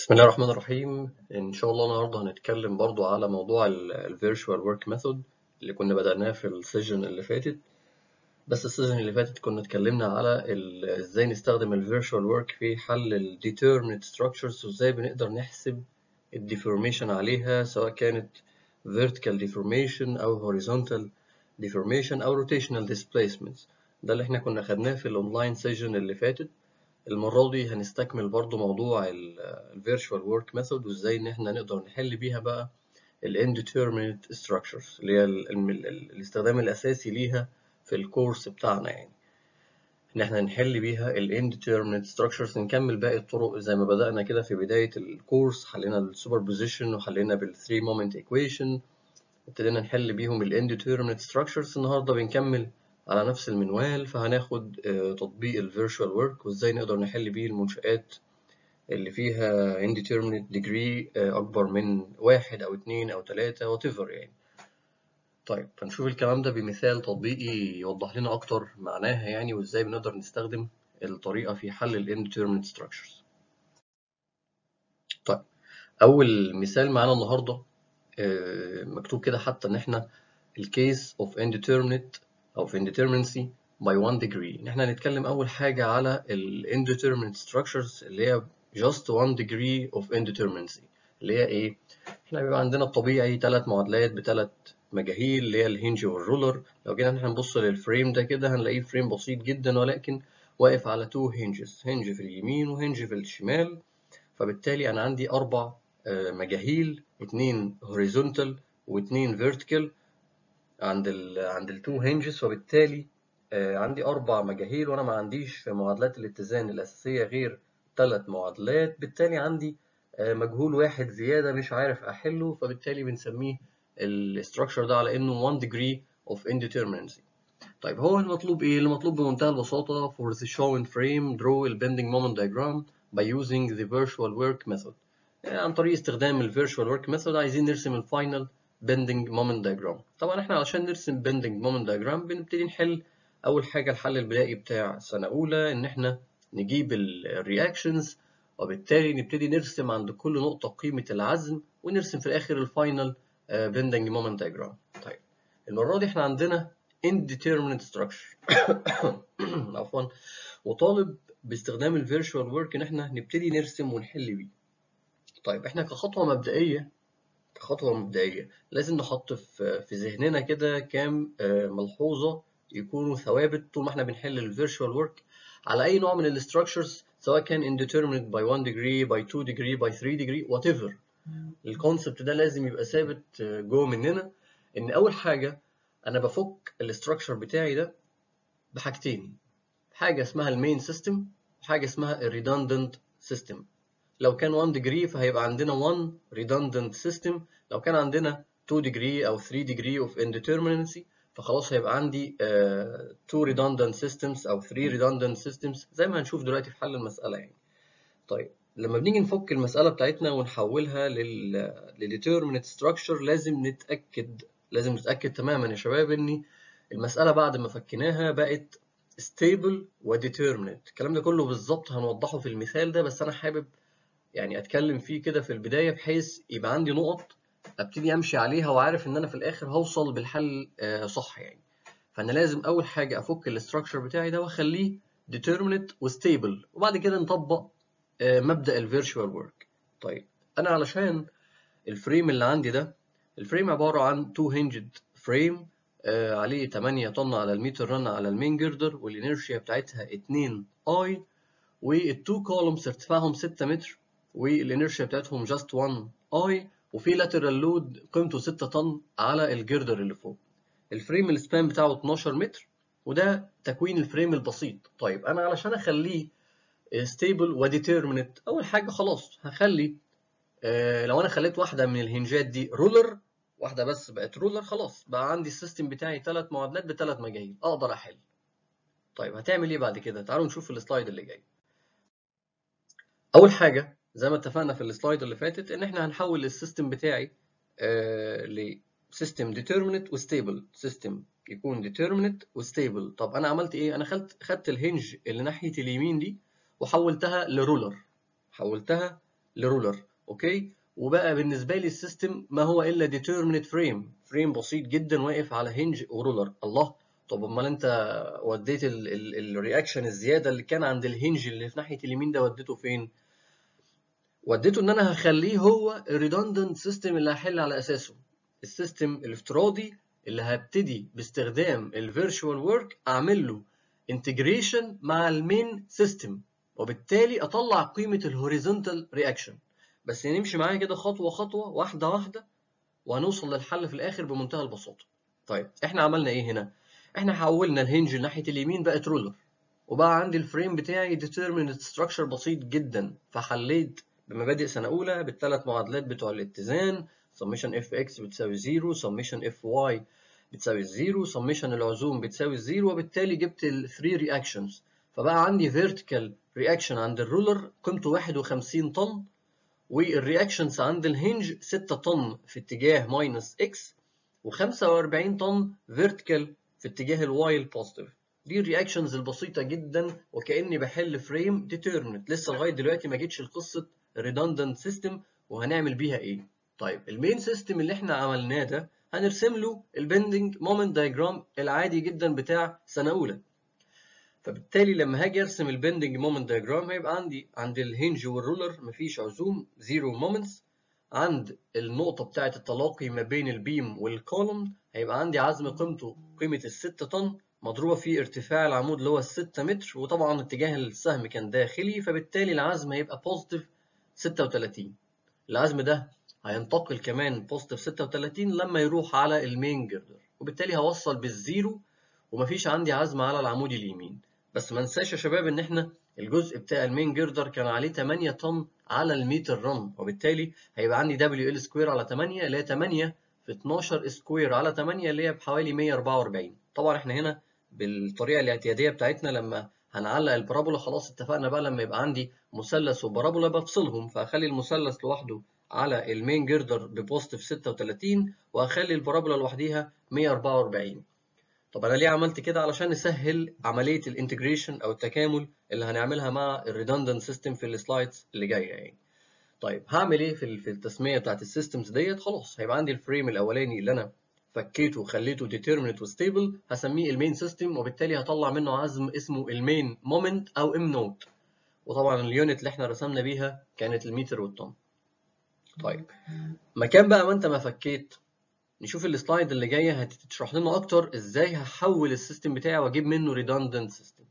بسم الله الرحمن الرحيم إن شاء الله النهاردة هنتكلم برضو على موضوع ال Virtual Work Method اللي كنا بدأناه في السيجن اللي فاتت بس السيجن اللي فاتت كنا اتكلمنا على ال- ازاي نستخدم ال Virtual Work في حل ال Determinate Structures وازاي بنقدر نحسب ال Deformation عليها سواء كانت Vertical Deformation أو Horizontal Deformation أو Rotational Displacements ده اللي احنا كنا خدناه في الأونلاين سيجن اللي فاتت المرة دي هنستكمل برضو موضوع ال ال Virtual Work Method وازاي ان احنا نقدر نحل بيها بقى ال Indeterminate Structures اللي هي ال ال ال الاستخدام الأساسي ليها في الكورس بتاعنا يعني ان احنا نحل بيها ال Indeterminate Structures نكمل باقي الطرق زي ما بدأنا كده في بداية الكورس حلينا ال Superposition وحلينا بال Three Moment Equation ابتدينا نحل بيهم ال Indeterminate Structures النهاردة بنكمل على نفس المنوال فهناخد آه، تطبيق ال Virtual Work وازاي نقدر نحل بيه المنشآت اللي فيها indeterminate degree آه، أكبر من واحد أو اتنين أو تلاتة whatever يعني طيب فنشوف الكلام ده بمثال تطبيقي يوضح لنا أكتر معناها يعني وازاي بنقدر نستخدم الطريقة في حل ال indeterminate structures طيب أول مثال معانا النهاردة آه، مكتوب كده حتى إن إحنا ال case of indeterminate أو في indeterminacy by one degree إن إحنا هنتكلم أول حاجة على ال indeterminate structures اللي هي just one degree of indeterminacy اللي هي إيه؟ إحنا بيبقى عندنا الطبيعي ثلاث معادلات بثلاث مجاهيل اللي هي الهنج والرولر لو جينا إحنا نبص للفريم ده كده هنلاقيه فريم بسيط جدا ولكن واقف على تو هنجز هنج في اليمين وهنج في الشمال فبالتالي أنا عندي أربع آه، مجاهيل اتنين horizontal واتنين vertical عند ال عند التو هنجز فبالتالي آه، عندي أربع مجاهيل وأنا ما عنديش في معادلات الاتزان الأساسية غير ثلاث معادلات بالتالي عندي آه، مجهول واحد زيادة مش عارف أحله فبالتالي بنسميه الاستراكشر ده على إنه one degree of indeterminacy طيب هو المطلوب إيه؟ المطلوب بمنتهى البساطة for the shown frame draw the bending moment diagram by using the virtual work method يعني عن طريق استخدام ال virtual work method عايزين نرسم ال final bending moment diagram طبعا احنا علشان نرسم bending moment diagram بنبتدي نحل أول حاجة الحل البدائي بتاع سنة أولى إن احنا نجيب ال reactions وبالتالي نبتدي نرسم عند كل نقطة قيمة العزم ونرسم في الآخر ال final آه، bending moment diagram طيب المرة دي احنا عندنا indeterminate structure عفوا وطالب باستخدام ال virtual work إن احنا نبتدي نرسم ونحل بيه طيب احنا كخطوة مبدئية كخطوة مبدئية لازم نحط في في ذهننا كده كام آه، ملحوظة يكونوا ثوابت طول ما احنا بنحل ال virtual work على أي نوع من ال structures سواء كان indeterminate by 1 degree by 2 degree by 3 degree whatever الكونسبت ده لازم يبقى ثابت آه، جوه مننا إن أول حاجة أنا بفك الاستراكشر بتاعي ده بحاجتين حاجة اسمها المين سيستم وحاجة اسمها الريدندنت سيستم لو كان 1 degree فهيبقى عندنا 1 redundant system لو كان عندنا 2 degree أو 3 degree of indeterminacy فخلاص هيبقى عندي آه، 2 redundant systems أو 3 redundant systems زي ما هنشوف دلوقتي في حل المسألة يعني طيب لما بنيجي نفك المسألة بتاعتنا ونحولها لل لdeterminate structure لازم نتأكد لازم نتأكد تماما يا شباب إن المسألة بعد ما فكيناها بقت stable و determinate الكلام ده كله بالظبط هنوضحه في المثال ده بس أنا حابب يعني اتكلم فيه كده في البدايه بحيث يبقى عندي نقط ابتدي امشي عليها وعارف ان انا في الاخر هوصل بالحل آه، صح يعني فانا لازم اول حاجه افك الاستراكشر بتاعي ده واخليه determinate وستيبل وبعد كده نطبق آه، مبدا الفيرتشوال ورك طيب انا علشان الفريم اللي عندي ده الفريم عباره عن تو هنجد فريم عليه 8 طن على المتر رن على المين جردر والانرشيا بتاعتها 2 اي والتو كولومز ارتفاعهم 6 متر والانرشيا بتاعتهم جاست 1 اي وفي لاترال لود قيمته 6 طن على الجردر اللي فوق الفريم السبان بتاعه 12 متر وده تكوين الفريم البسيط طيب انا علشان اخليه ستيبل وديترمينت اول حاجه خلاص هخلي آه، لو انا خليت واحده من الهنجات دي رولر واحده بس بقت رولر خلاص بقى عندي السيستم بتاعي ثلاث معادلات بثلاث مجاهيل اقدر احل طيب هتعمل ايه بعد كده تعالوا نشوف في السلايد اللي جاي اول حاجه زي ما اتفقنا في السلايد اللي فاتت ان احنا هنحول السيستم بتاعي آه لسيستم ديترمينت وستيبل سيستم يكون ديترمينت وستيبل طب انا عملت ايه انا خدت خدت الهنج اللي ناحيه اليمين دي وحولتها لرولر حولتها لرولر اوكي وبقى بالنسبه لي السيستم ما هو الا ديترمينت فريم فريم بسيط جدا واقف على هنج ورولر الله طب امال انت وديت الرياكشن الزياده اللي كان عند الهنج اللي في ناحيه اليمين ده وديته فين وديته ان انا هخليه هو الريدندنت سيستم اللي هحل على اساسه السيستم الافتراضي اللي هبتدي باستخدام الفيرتشوال ورك اعمل له انتجريشن مع المين سيستم وبالتالي اطلع قيمه الهوريزونتال رياكشن بس نمشي معايا كده خطوه خطوه واحده واحده وهنوصل للحل في الاخر بمنتهى البساطه طيب احنا عملنا ايه هنا احنا حولنا الهنج ناحيه اليمين بقت رولر وبقى عندي الفريم بتاعي determinate structure بسيط جدا فحليت بمبادئ سنه اولى بالثلاث معادلات بتوع الاتزان summation fx بتساوي 0 summation fy بتساوي 0 summation العزوم بتساوي 0 وبالتالي جبت ال 3 reactions فبقى عندي vertical reaction عند الرولر قيمته 51 طن والرياكشنز عند الهنج 6 طن في اتجاه ماينس اكس و45 طن فيرتيكال في اتجاه الواي البوزيتيف دي الرياكشنز البسيطه جدا وكاني بحل فريم ديترمنت لسه لغايه دلوقتي ما جيتش لقصه redundant سيستم وهنعمل بيها ايه طيب المين سيستم اللي احنا عملناه ده هنرسم له البندنج مومنت دايجرام العادي جدا بتاع سنه اولى فبالتالي لما هاجي ارسم البندنج مومنت دايجرام هيبقى عندي عند الهنج والرولر مفيش عزوم زيرو مومنتس عند النقطة بتاعة التلاقي ما بين البيم والكولوم هيبقى عندي عزم قيمته قيمة الستة طن مضروبة في ارتفاع العمود اللي هو الستة متر وطبعا اتجاه السهم كان داخلي فبالتالي العزم هيبقى بوزيتيف 36 العزم ده هينتقل كمان بوزيتيف 36 لما يروح على المين جردر وبالتالي هوصل بالزيرو ومفيش عندي عزم على العمود اليمين بس ما ننساش يا شباب ان احنا الجزء بتاع المين جردر كان عليه 8 طن على المتر رن وبالتالي هيبقى عندي دبليو ال سكوير على 8 اللي هي 8 في 12 سكوير على 8 اللي هي بحوالي 144 طبعا احنا هنا بالطريقه الاعتياديه بتاعتنا لما هنعلق البارابولا خلاص اتفقنا بقى لما يبقى عندي مثلث وبارابولا بفصلهم فاخلي المثلث لوحده على المين جردر ببوزيتيف 36 واخلي البارابولا لوحديها 144 طب انا ليه عملت كده علشان نسهل عمليه الانتجريشن او التكامل اللي هنعملها مع الريدندنت سيستم في السلايدز اللي جايه يعني طيب هعمل ايه في في التسميه بتاعت السيستمز ديت خلاص هيبقى عندي الفريم الاولاني اللي انا فكيته وخليته ديترمينت وستيبل هسميه المين سيستم وبالتالي هطلع منه عزم اسمه المين مومنت او ام نوت وطبعا اليونت اللي احنا رسمنا بيها كانت المتر والطن طيب مكان بقى ما انت ما فكيت نشوف السلايد اللي جايه هتشرح لنا اكتر ازاي هحول السيستم بتاعي واجيب منه redundant system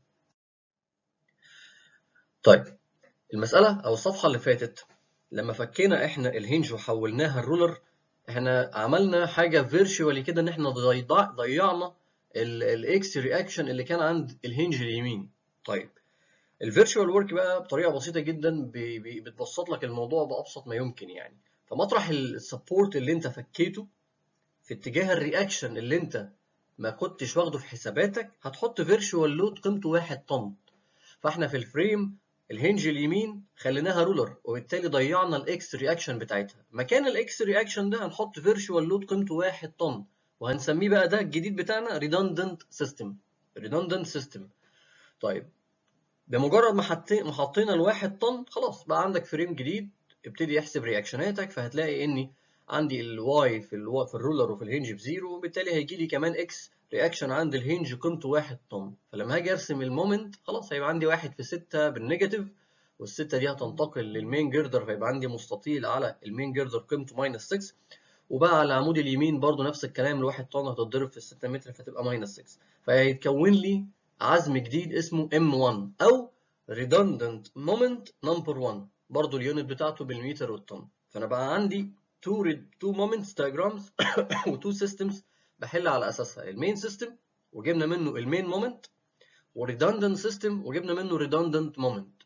طيب المساله او الصفحه اللي فاتت لما فكينا احنا الهنج وحولناها الرولر احنا عملنا حاجه فيرتشوالي كده ان احنا ضيعنا الاكس رياكشن اللي كان عند الهنج اليمين طيب الفيرتشوال ورك بقى بطريقه بسيطه جدا بتبسط لك الموضوع بابسط ما يمكن يعني فمطرح السبورت اللي انت فكيته في اتجاه الرياكشن اللي انت ما كنتش واخده في حساباتك هتحط فيرتشوال لود قيمته 1 طن فاحنا في الفريم الهنج اليمين خليناها رولر وبالتالي ضيعنا الاكس رياكشن بتاعتها مكان الاكس رياكشن ده هنحط فيرتشوال لود قيمته 1 طن وهنسميه بقى ده الجديد بتاعنا ريدندنت سيستم ريدندنت سيستم طيب بمجرد ما حطينا ما حطينا الواحد طن خلاص بقى عندك فريم جديد ابتدي احسب رياكشناتك فهتلاقي اني عندي الواي في الو... في الرولر وفي الهنج بزيرو وبالتالي هيجي لي كمان اكس رياكشن عند الهنج قيمته 1 طن فلما هاجي ارسم المومنت خلاص هيبقى عندي 1 في 6 بالنيجاتيف والستة دي هتنتقل للمين جردر فيبقى عندي مستطيل على المين جردر قيمته ماينس 6 وبقى على العمود اليمين برضو نفس الكلام الواحد طن هتتضرب في 6 متر فتبقى ماينس 6 فهيتكون لي عزم جديد اسمه M1 أو redundant moment number 1 برضو اليونت بتاعته بالمتر والطن فأنا بقى عندي two two moments diagrams و two systems بحل على اساسها المين سيستم وجبنا منه المين مومنت وريدندنت سيستم وجبنا منه redundant مومنت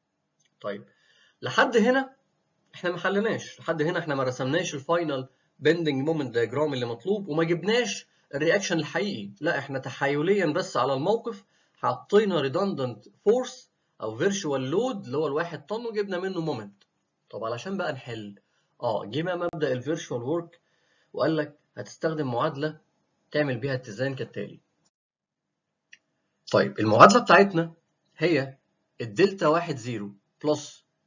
طيب لحد هنا احنا ما حلناش لحد هنا احنا ما رسمناش الفاينل بندنج مومنت دايجرام اللي مطلوب وما جبناش الرياكشن الحقيقي لا احنا تحايليا بس على الموقف حطينا redundant فورس او فيرتشوال لود اللي هو الواحد طن وجبنا منه مومنت طب علشان بقى نحل اه جه بقى مبدا الفيرتشوال ورك وقال لك هتستخدم معادله تعمل بيها اتزان كالتالي طيب المعادله بتاعتنا هي الدلتا واحد زيرو بلس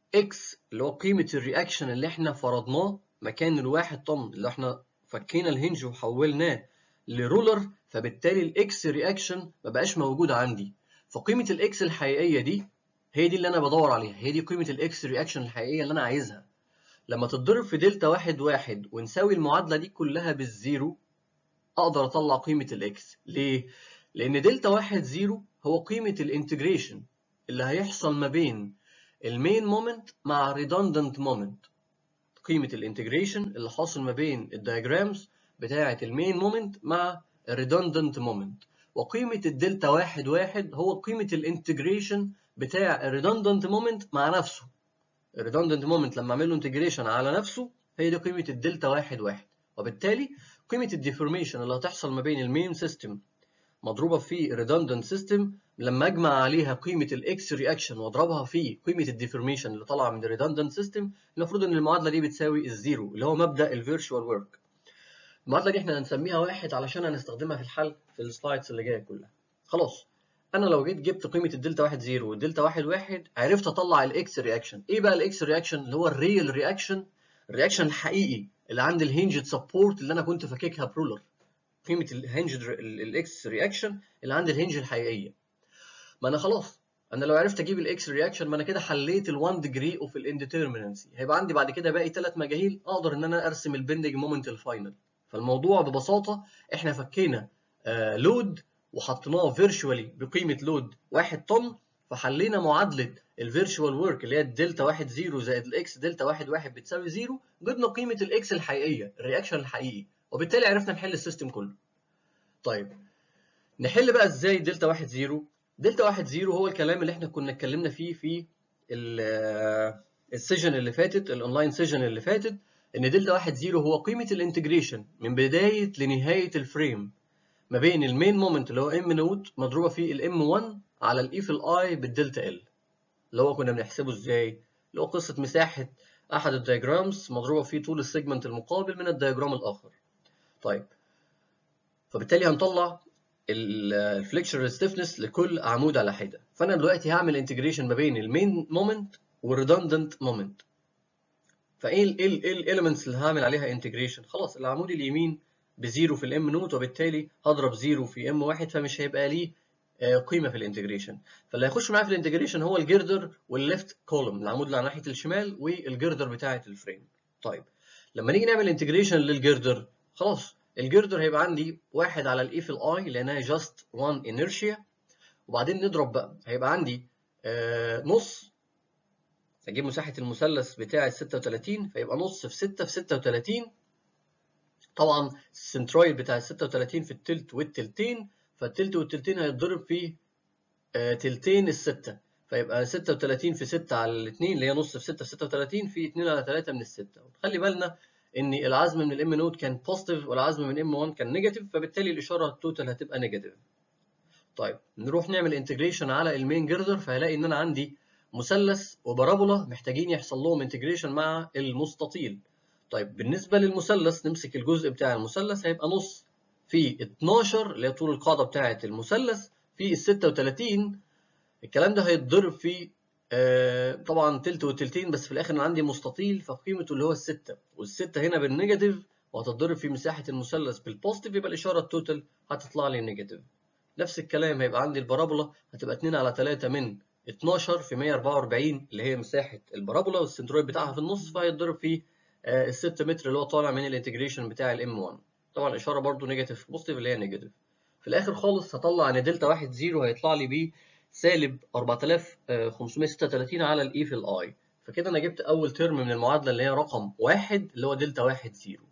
اكس اللي هو قيمة الرياكشن اللي احنا فرضناه مكان الواحد طن اللي احنا فكينا الهنج وحولناه لرولر فبالتالي الاكس رياكشن ما بقاش موجود عندي فقيمة الاكس الحقيقية دي هي دي اللي انا بدور عليها هي دي قيمة الاكس رياكشن الحقيقية اللي انا عايزها لما تتضرب في دلتا واحد واحد ونساوي المعادلة دي كلها بالزيرو اقدر اطلع قيمة الاكس ليه؟ لان دلتا واحد زيرو هو قيمة الانتجريشن اللي هيحصل ما بين المين مومنت مع redundant مومنت قيمة الانتجريشن اللي حاصل ما بين الدياجرامز بتاعة المين مومنت مع redundant مومنت وقيمة الدلتا واحد واحد هو قيمة الانتجريشن بتاع redundant مومنت مع نفسه redundant مومنت لما اعمل له انتجريشن على نفسه هي دي قيمة الدلتا واحد واحد وبالتالي قيمة الديفورميشن اللي هتحصل ما بين المين سيستم مضروبة في redundant سيستم لما اجمع عليها قيمة الاكس رياكشن واضربها في قيمة الديفورميشن اللي طالعة من redundant سيستم المفروض ان المعادلة دي بتساوي الزيرو اللي هو مبدأ الفيرتشوال ورك المعادلة دي احنا هنسميها واحد علشان هنستخدمها في الحل في السلايدز اللي جاية كلها خلاص انا لو جيت جبت قيمة الدلتا واحد زيرو والدلتا واحد واحد عرفت اطلع الاكس رياكشن ايه بقى الاكس رياكشن اللي هو الريال رياكشن الرياكشن الحقيقي اللي عند الهنجد سبورت اللي انا كنت فاككها برولر قيمه الهنجد الاكس رياكشن اللي عند الهنج الحقيقيه ما انا خلاص انا لو عرفت اجيب الاكس رياكشن ما انا كده حليت ال1 ديجري اوف الانديترمينانسي هيبقى عندي بعد كده باقي ثلاث مجاهيل اقدر ان انا ارسم البندنج مومنت الفاينل فالموضوع ببساطه احنا فكينا آه لود وحطيناه فيرشوالي بقيمه لود 1 طن فحلينا معادله الفيرتشوال ورك اللي هي الدلتا 1 0 زائد الاكس دلتا 1 1 بتساوي 0 جبنا قيمه الاكس الحقيقيه الرياكشن الحقيقي وبالتالي عرفنا نحل السيستم كله. طيب نحل بقى ازاي دلتا 1 0 دلتا 1 0 هو الكلام اللي احنا كنا اتكلمنا فيه في السيجن اللي فاتت الاونلاين سيجن اللي فاتت ان دلتا 1 0 هو قيمه الانتجريشن من بدايه لنهايه الفريم ما بين المين مومنت اللي هو ام نوت مضروبه في الام 1 على الاي في الاي بالدلتا ال اللي هو كنا بنحسبه ازاي اللي هو قصه مساحه احد الدياجرامز مضروبه في طول السيجمنت المقابل من الدياجرام الاخر طيب فبالتالي هنطلع الفليكشر ستيفنس لكل عمود على حده فانا دلوقتي هعمل انتجريشن ما بين المين مومنت والريدندنت مومنت فايه ال ايه الاليمنتس اللي هعمل عليها انتجريشن خلاص العمود اليمين بزيرو في الام نوت وبالتالي هضرب زيرو في ام واحد فمش هيبقى ليه قيمه في الانتجريشن فاللي هيخش معايا في الانتجريشن هو الجردر والليفت كولوم العمود اللي على ناحيه الشمال والجردر بتاعه الفريم طيب لما نيجي نعمل انتجريشن للجردر خلاص الجردر هيبقى عندي واحد على الاي في الاي لانها جاست 1 انيرشيا وبعدين نضرب بقى هيبقى عندي آه نص اجيب مساحه المثلث بتاع ال 36 فيبقى نص في 6 في 36 طبعا السنترويد بتاع ال 36 في التلت والتلتين فالتلت والتلتين هيتضرب في آه تلتين الستة فيبقى 36 في 6 على الاثنين اللي هي نص في 6 في 36 في 2 على 3 من الستة خلي بالنا ان العزم من الام نوت كان بوزيتيف والعزم من ام 1 كان نيجاتيف فبالتالي الاشاره التوتال هتبقى نيجاتيف طيب نروح نعمل انتجريشن على المين جردر فهلاقي ان انا عندي مثلث وبارابولا محتاجين يحصل لهم انتجريشن مع المستطيل طيب بالنسبه للمثلث نمسك الجزء بتاع المثلث هيبقى نص في 12 اللي هي طول القاعده بتاعه المثلث في ال 36 الكلام ده هيتضرب في آه طبعا تلت وتلتين بس في الاخر انا عندي مستطيل فقيمته اللي هو الستة والستة هنا بالنيجاتيف وهتتضرب في مساحة المثلث بالبوزيتيف يبقى الإشارة التوتال هتطلع لي نيجاتيف نفس الكلام هيبقى عندي البارابولا هتبقى 2 على 3 من 12 في 144 اللي هي مساحة البارابولا والسنترويد بتاعها في النص فهيتضرب في آه ال 6 متر اللي هو طالع من الانتجريشن بتاع الام 1 طبعا الإشارة برضو نيجاتيف بوزيتيف اللي هي نيجاتيف في الآخر خالص هطلع ان دلتا 1 0 هيطلع لي بيه سالب 4536 على الاي في الاي فكده انا جبت اول ترم من المعادله اللي هي رقم واحد اللي هو دلتا واحد زيرو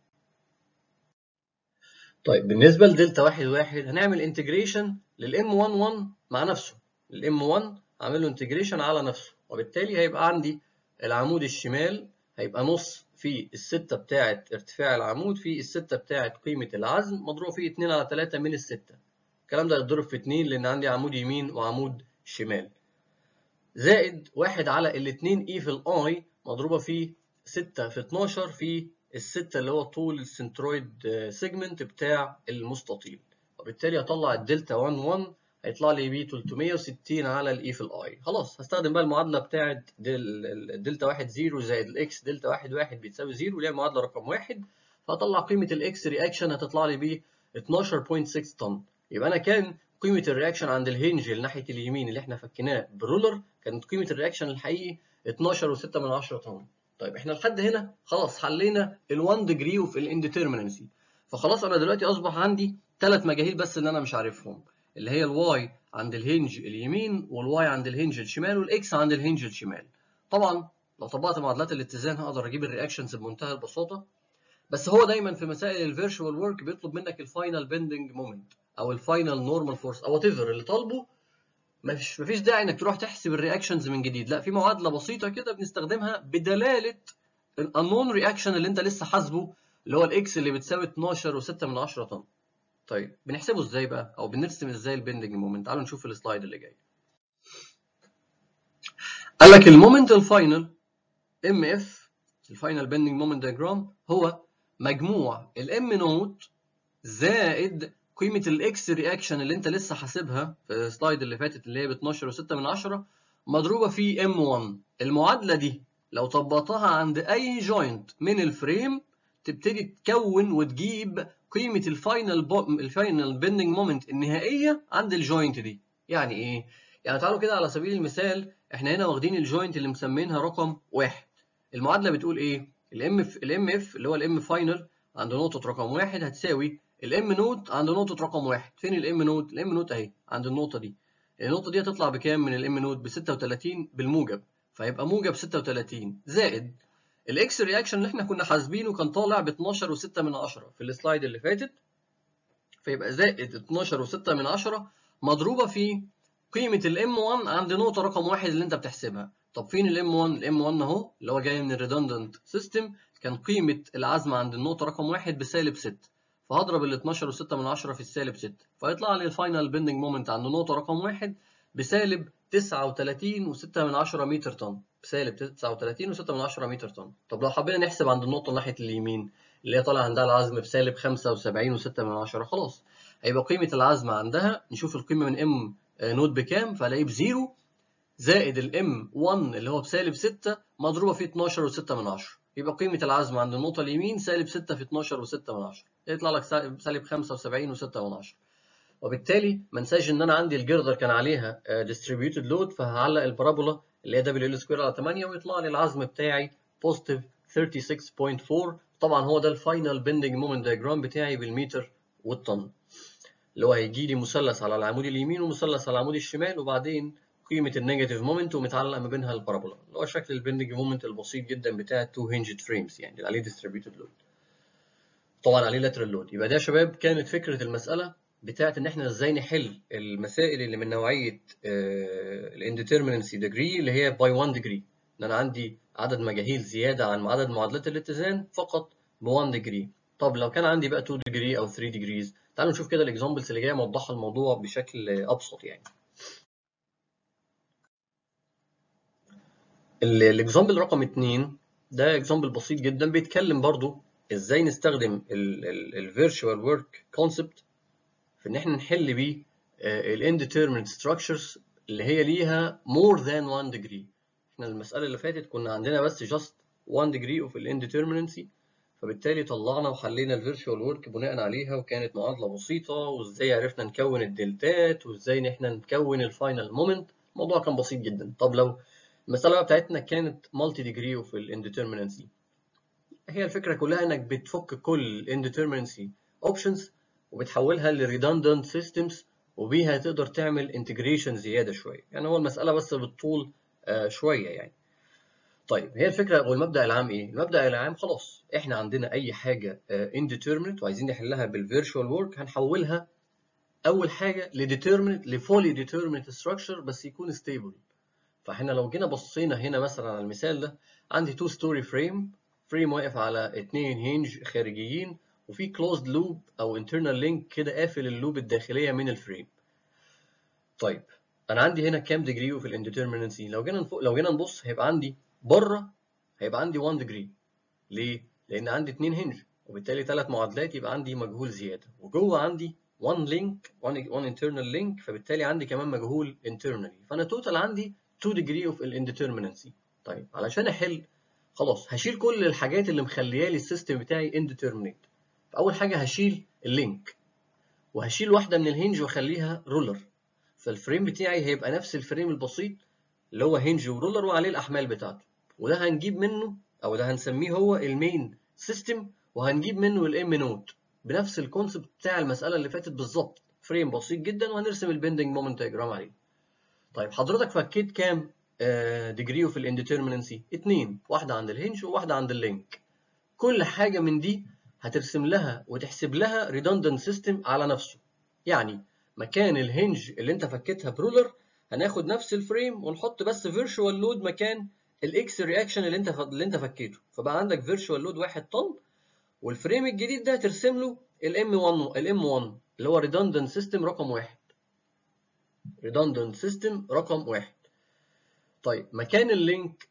طيب بالنسبه لدلتا واحد واحد هنعمل انتجريشن للام 1 1 مع نفسه الام 1 عامل له انتجريشن على نفسه وبالتالي هيبقى عندي العمود الشمال هيبقى نص في الستة بتاعة ارتفاع العمود في الستة بتاعة قيمة العزم مضروب فيه 2 على 3 من الستة الكلام ده هيتضرب في 2 لأن عندي عمود يمين وعمود شمال زائد واحد على الاتنين اي في الاي مضروبة في ستة في 12 في الستة اللي هو طول السنترويد سيجمنت بتاع المستطيل وبالتالي هطلع الدلتا 1 1 هيطلع لي ب 360 على الاي في الاي خلاص هستخدم بقى المعادله بتاعه دل... دلتا 1 0 زائد الاكس دلتا 1 1 بتساوي 0 اللي هي المعادله رقم 1 فهطلع قيمه الاكس رياكشن هتطلع لي ب 12.6 طن يبقى انا كان قيمه الرياكشن عند الهنج اللي ناحيه اليمين اللي احنا فكيناه بالرولر كانت قيمه الرياكشن الحقيقي 12.6 من 10 طن طيب احنا لحد هنا خلاص حلينا ال1 ديجري وفي الانديترمينسي فخلاص انا دلوقتي اصبح عندي ثلاث مجاهيل بس اللي انا مش عارفهم اللي هي الواي عند الهنج اليمين والواي عند الهنج الشمال والاكس عند الهنج الشمال طبعا لو طبقت معادلات الاتزان هقدر اجيب الرياكشنز بمنتهى البساطه بس هو دايما في مسائل الفيرشوال ورك بيطلب منك الفاينل بيندنج مومنت او الفاينل نورمال فورس او وات ايفر اللي طالبه مفيش مفيش داعي انك تروح تحسب الرياكشنز من جديد لا في معادله بسيطه كده بنستخدمها بدلاله الانون رياكشن اللي انت لسه حاسبه اللي هو الاكس اللي بتساوي 12.6 من 10 طن طيب بنحسبه ازاي بقى او بنرسم ازاي البندنج مومنت تعالوا نشوف السلايد اللي جاي قال لك المومنت الفاينل ام اف الفاينل بندنج مومنت دياجرام هو مجموع الام نوت زائد قيمه الاكس رياكشن اللي انت لسه حاسبها في السلايد اللي فاتت اللي هي ب 12.6 من 10 مضروبه في ام 1 المعادله دي لو طبقتها عند اي جوينت من الفريم تبتدي تكون وتجيب قيمه الفاينل بو... الفاينل بيندنج مومنت النهائيه عند الجوينت دي يعني ايه يعني تعالوا كده على سبيل المثال احنا هنا واخدين الجوينت اللي مسمينها رقم واحد المعادله بتقول ايه الام اف الام اف اللي هو الام فاينل عند نقطه رقم واحد هتساوي الام نوت عند نقطه رقم واحد فين الام نوت الام نوت اهي عند النقطه دي النقطه دي هتطلع بكام من الام نوت ب 36 بالموجب فيبقى موجب 36 زائد الاكس رياكشن اللي احنا كنا حاسبينه كان طالع ب 12.6 من 10 في السلايد اللي فاتت فيبقى زائد 12.6 من 10 مضروبه في قيمه الام 1 عند نقطه رقم واحد اللي انت بتحسبها طب فين الام 1 الام 1 اهو اللي هو جاي من الريدندنت سيستم كان قيمه العزم عند النقطه رقم واحد بسالب 6 فهضرب ال 12.6 من 10 في السالب 6 فيطلع لي الفاينل بيندنج مومنت عند النقطه رقم واحد بسالب 39.6 من 10 متر طن بسالب 39.6 من 10 متر طن طب لو حبينا نحسب عند النقطه ناحيه اليمين اللي هي طالع عندها العزم بسالب 75.6 من 10 خلاص هيبقى قيمه العزم عندها نشوف القيمه من ام نوت بكام فالاقيه بزيرو زائد الام 1 اللي هو بسالب 6 مضروبه في 12.6 من 10 يبقى قيمه العزم عند النقطه اليمين سالب 6 في 12.6 من 10 يطلع لك سالب 75.6 من 10 وبالتالي ما انساش ان انا عندي الجردر كان عليها ديستريبيوتد لود فهعلق البارابولا اللي هي دبليو ال سكوير على 8 ويطلع لي العزم بتاعي بوزيتيف 36.4 طبعا هو ده الفاينل بندنج مومنت دايجرام بتاعي بالمتر والطن اللي هو هيجي لي مثلث على العمود اليمين ومثلث على العمود الشمال وبعدين قيمه النيجاتيف مومنت ومتعلق ما بينها البارابولا اللي هو شكل البندنج مومنت البسيط جدا بتاع التو هنجد فريمز يعني اللي عليه ديستريبيوتد لود طبعا عليه لاترال لود يبقى ده يا شباب كانت فكره المساله بتاعت ان احنا ازاي نحل المسائل اللي من نوعيه الانديترمينسي ديجري اللي هي باي 1 ديجري ان انا عندي عدد مجاهيل زياده عن عدد معادلات الاتزان فقط ب 1 ديجري طب لو كان عندي بقى 2 ديجري او 3 ديجريز تعالوا نشوف كده الاكزامبلز اللي جايه موضحه الموضوع بشكل ابسط يعني الاكزامبل رقم 2 ده اكزامبل بسيط جدا بيتكلم برضو ازاي نستخدم الفيرتشوال ورك كونسبت في ان احنا نحل بيه الانديترمينت ستراكشرز اللي هي ليها more than 1 degree احنا المساله اللي فاتت كنا عندنا بس just 1 degree of الانديترمينسي فبالتالي طلعنا وحلينا الفيرتشوال ورك بناء عليها وكانت معادله بسيطه وازاي عرفنا نكون الدلتات وازاي ان احنا نكون الفاينل مومنت الموضوع كان بسيط جدا طب لو المساله بتاعتنا كانت مالتي ديجري اوف الانديترمينسي هي الفكره كلها انك بتفك كل الانديترمينسي اوبشنز وبتحولها لريدندنت سيستمز وبيها تقدر تعمل انتجريشن زياده شويه يعني هو المساله بس بالطول آه شويه يعني طيب هي الفكره والمبدا العام ايه المبدا العام خلاص احنا عندنا اي حاجه انديترمينت وعايزين نحلها بالفيرتشوال ورك هنحولها اول حاجه لديترمينت لفولي ديترمينت ستراكشر بس يكون ستيبل فاحنا لو جينا بصينا هنا مثلا على المثال ده عندي تو ستوري فريم فريم واقف على اتنين هينج خارجيين وفي كلوزد لوب او internal لينك كده قافل اللوب الداخليه من الفريم طيب انا عندي هنا كام ديجري في الانديترمينسي لو جينا نفوق لو جينا نبص هيبقى عندي بره هيبقى عندي 1 ديجري ليه لان عندي اتنين هنج وبالتالي ثلاث معادلات يبقى عندي مجهول زياده وجوه عندي one link one, one internal link فبالتالي عندي كمان مجهول internally فانا توتال عندي 2 degree of indeterminacy طيب علشان احل خلاص هشيل كل الحاجات اللي مخليه لي السيستم بتاعي indeterminate فاول حاجه هشيل اللينك وهشيل واحده من الهنج واخليها رولر فالفريم بتاعي هيبقى نفس الفريم البسيط اللي هو هنج ورولر وعليه الاحمال بتاعته وده هنجيب منه او ده هنسميه هو المين سيستم وهنجيب منه الام نوت بنفس الكونسبت بتاع المساله اللي فاتت بالظبط فريم بسيط جدا وهنرسم البندنج مومنت دايجرام عليه طيب حضرتك فكيت كام ديجري اوف الانديترمينسي اتنين واحده عند الهنج وواحده عند اللينك كل حاجه من دي هترسم لها وتحسب لها redundant system على نفسه يعني مكان الهنج اللي انت فكيتها برولر هناخد نفس الفريم ونحط بس فيرتشوال لود مكان الاكس رياكشن اللي انت اللي انت فكيته فبقى عندك فيرتشوال لود 1 طن والفريم الجديد ده ترسم له الام 1 الام 1 اللي هو redundant system رقم واحد redundant system رقم واحد طيب مكان اللينك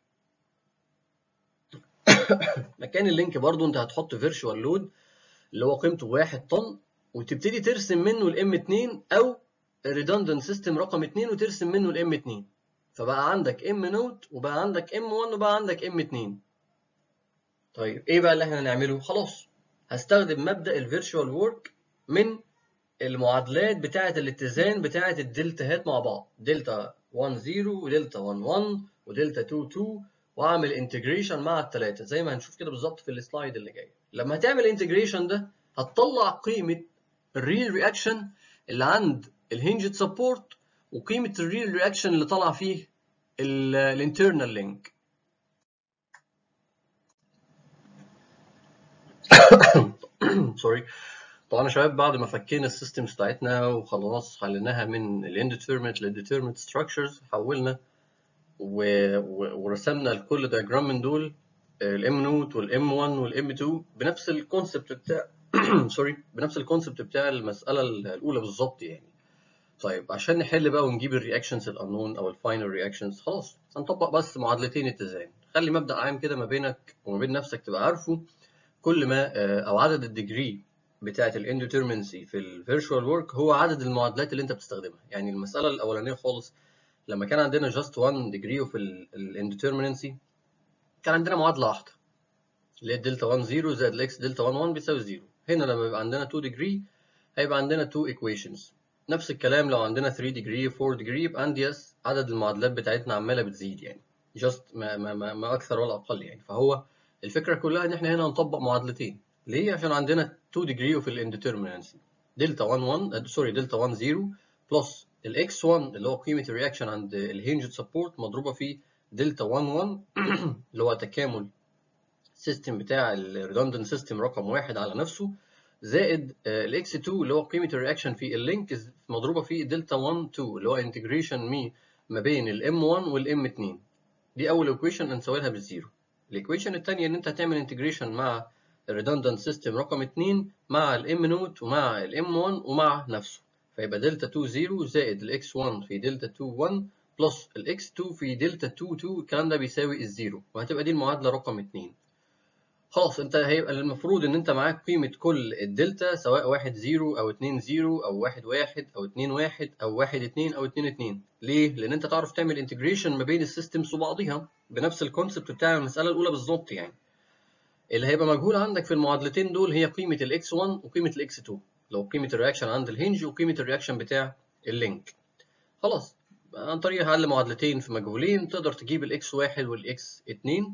مكان اللينك برضو انت هتحط فيرتشوال لود اللي هو قيمته 1 طن وتبتدي ترسم منه الام 2 او redundant system رقم 2 وترسم منه الام 2 فبقى عندك ام نوت وبقى عندك ام 1 وبقى عندك ام 2 طيب ايه بقى اللي احنا هنعمله خلاص هستخدم مبدا الفيرتشوال ورك من المعادلات بتاعه الاتزان بتاعه الدلتاهات مع بعض دلتا 1 0 ودلتا 1 1 ودلتا 2 2 واعمل انتجريشن مع الثلاثه زي ما هنشوف كده بالظبط في السلايد اللي جاي لما هتعمل انتجريشن ده هتطلع قيمه الريل رياكشن اللي عند الهنجد سبورت وقيمه الريل رياكشن اللي طالع فيه الانترنال لينك سوري طبعا يا شباب بعد ما فكينا السيستمز بتاعتنا وخلاص حليناها من الانديترمنت للديترمنت ستراكشرز حولنا و... و... ورسمنا لكل دايجرام من دول الام نوت والام 1 والام 2 بنفس الكونسبت بتاع سوري بنفس الكونسبت بتاع المساله الاولى بالظبط يعني طيب عشان نحل بقى ونجيب الرياكشنز الانون او الفاينل رياكشنز خلاص هنطبق بس معادلتين اتزان خلي مبدا عام كده ما بينك وما بين نفسك تبقى عارفه كل ما او عدد الديجري بتاعه الانديترمنسي في الفيرتشوال ورك هو عدد المعادلات اللي انت بتستخدمها يعني المساله الاولانيه خالص لما كان عندنا just one degree of الانديترمنسي كان عندنا معادله واحده اللي هي دلتا 1 0 زائد الاكس دلتا 1 1 بيساوي 0 هنا لما يبقى عندنا 2 degree هيبقى عندنا 2 equations نفس الكلام لو عندنا 3 degree 4 degree يبقى عندي يس عدد المعادلات بتاعتنا عماله بتزيد يعني just ما, ما, ما, ما اكثر ولا اقل يعني فهو الفكره كلها ان احنا هنا هنطبق معادلتين ليه عشان عندنا 2 degree of الانديترمنسي دلتا 1 1 سوري دلتا 1 0 بلس الاكس 1 اللي هو قيمه الرياكشن عند الهنجد سبورت مضروبه في دلتا 1 1 اللي هو تكامل السيستم بتاع الريدندنت سيستم رقم واحد على نفسه زائد الاكس 2 اللي هو قيمه الرياكشن في اللينك مضروبه في دلتا 1 2 اللي هو انتجريشن مي ما بين الام 1 والام 2 دي اول ايكويشن هنساوي لها بالزيرو الايكويشن الثانيه ان انت هتعمل انتجريشن مع الريدندنت سيستم رقم 2 مع الام نوت ومع الام 1 ومع نفسه فيبقى دلتا 2 0 زائد الاكس 1 في دلتا 2 1 بلس الاكس 2 في دلتا 2 2 الكلام ده بيساوي الزيرو وهتبقى دي المعادله رقم 2 خلاص انت هيبقى المفروض ان انت معاك قيمه كل الدلتا سواء 1 0 او 2 0 او 1 1 او 2 1 او 1 2 او 2 2 ليه؟ لان انت تعرف تعمل انتجريشن ما بين السيستمز وبعضيها بنفس الكونسبت بتاع المساله الاولى بالظبط يعني اللي هيبقى مجهول عندك في المعادلتين دول هي قيمه الاكس 1 وقيمه الاكس 2 لو قيمه الرياكشن عند الهنج وقيمه الرياكشن بتاع اللينك خلاص عن طريق حل معادلتين في مجهولين تقدر تجيب الاكس 1 والاكس 2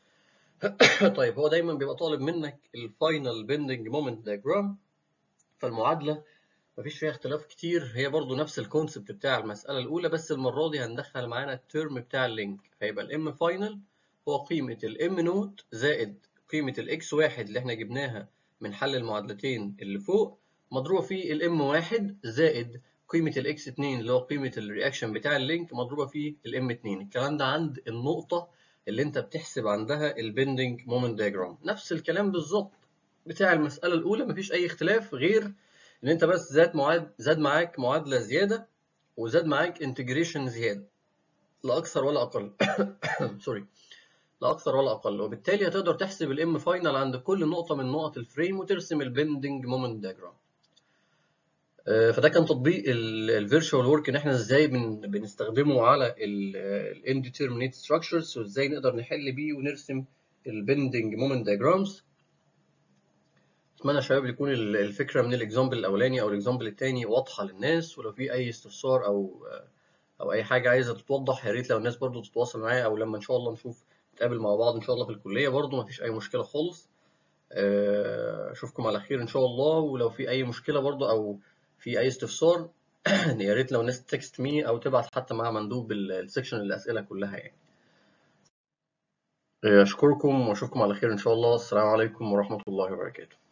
طيب هو دايما بيبقى طالب منك الفاينل بيندنج مومنت دايجرام فالمعادله مفيش فيها اختلاف كتير هي برضو نفس الكونسبت بتاع المساله الاولى بس المره دي هندخل معانا الترم بتاع اللينك فيبقى الام فاينل هو قيمه الام نوت زائد قيمه الاكس واحد اللي احنا جبناها من حل المعادلتين اللي فوق مضروبه في الام واحد زائد قيمه الاكس 2 اللي هو قيمه الرياكشن بتاع اللينك مضروبه في الام 2 الكلام ده عند النقطه اللي انت بتحسب عندها البندنج مومنت دايجرام نفس الكلام بالظبط بتاع المساله الاولى مفيش اي اختلاف غير ان انت بس زاد معاد زاد معاك معادله زياده وزاد معاك انتجريشن زياده لا اكثر ولا اقل سوري لا اكثر ولا اقل وبالتالي هتقدر تحسب الام فاينل عند كل نقطه من نقط الفريم وترسم البندنج مومنت دايجرام آه، فده كان تطبيق الفيرتشوال ورك ان احنا ازاي بن بنستخدمه على الانديترمينيت ستراكشرز وازاي نقدر نحل بيه ونرسم البندنج مومنت دايجرامز اتمنى يا شباب يكون الفكره من الاكزامبل الاولاني او الاكزامبل الثاني واضحه للناس ولو في اي استفسار او او اي حاجه عايزه تتوضح يا ريت لو الناس برضو تتواصل معايا او لما ان شاء الله نشوف نتقابل مع بعض ان شاء الله في الكليه برضو مفيش اي مشكله خالص اشوفكم على خير ان شاء الله ولو في اي مشكله برضو او في اي استفسار يا ريت لو الناس تكست مي او تبعت حتى مع مندوب السكشن الاسئله كلها يعني اشكركم واشوفكم على خير ان شاء الله السلام عليكم ورحمه الله وبركاته